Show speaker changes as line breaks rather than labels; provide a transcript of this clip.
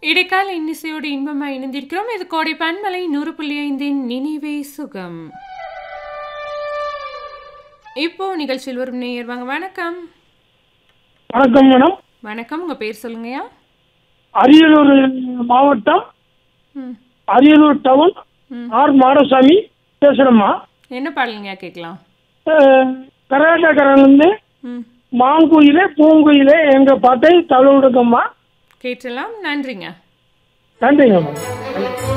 இடைக்கால இன்னிசையோடு இன்பமாய் இணைந்திருக்கிறோம் இது கோடை பன்மலை நூறு புள்ளி ஐந்தின் நினைவே சுகம் இப்போ நிகழ்ச்சியில் வரும் நேயர் வாங்க வணக்கம்
வணக்கம் மேடம்
வணக்கம் உங்க பேர் சொல்லுங்கய்யா
அரியலூர் மாவட்டம்
ம்
அரியலூர் டவுன்
ம்.
ஆர் மாடசாமி பேசுகிறேம்மா
என்ன பாடலுங்கய்யா கேட்கலாம்
கர்நாடகரன்லேருந்து
ம்
மாங்குயிலே பூங்குயிலே எங்கள் பாட்டை தழுவிடுங்கம்மா
கேட்டலாம் நன்றிங்க
நன்றிங்க மேடம்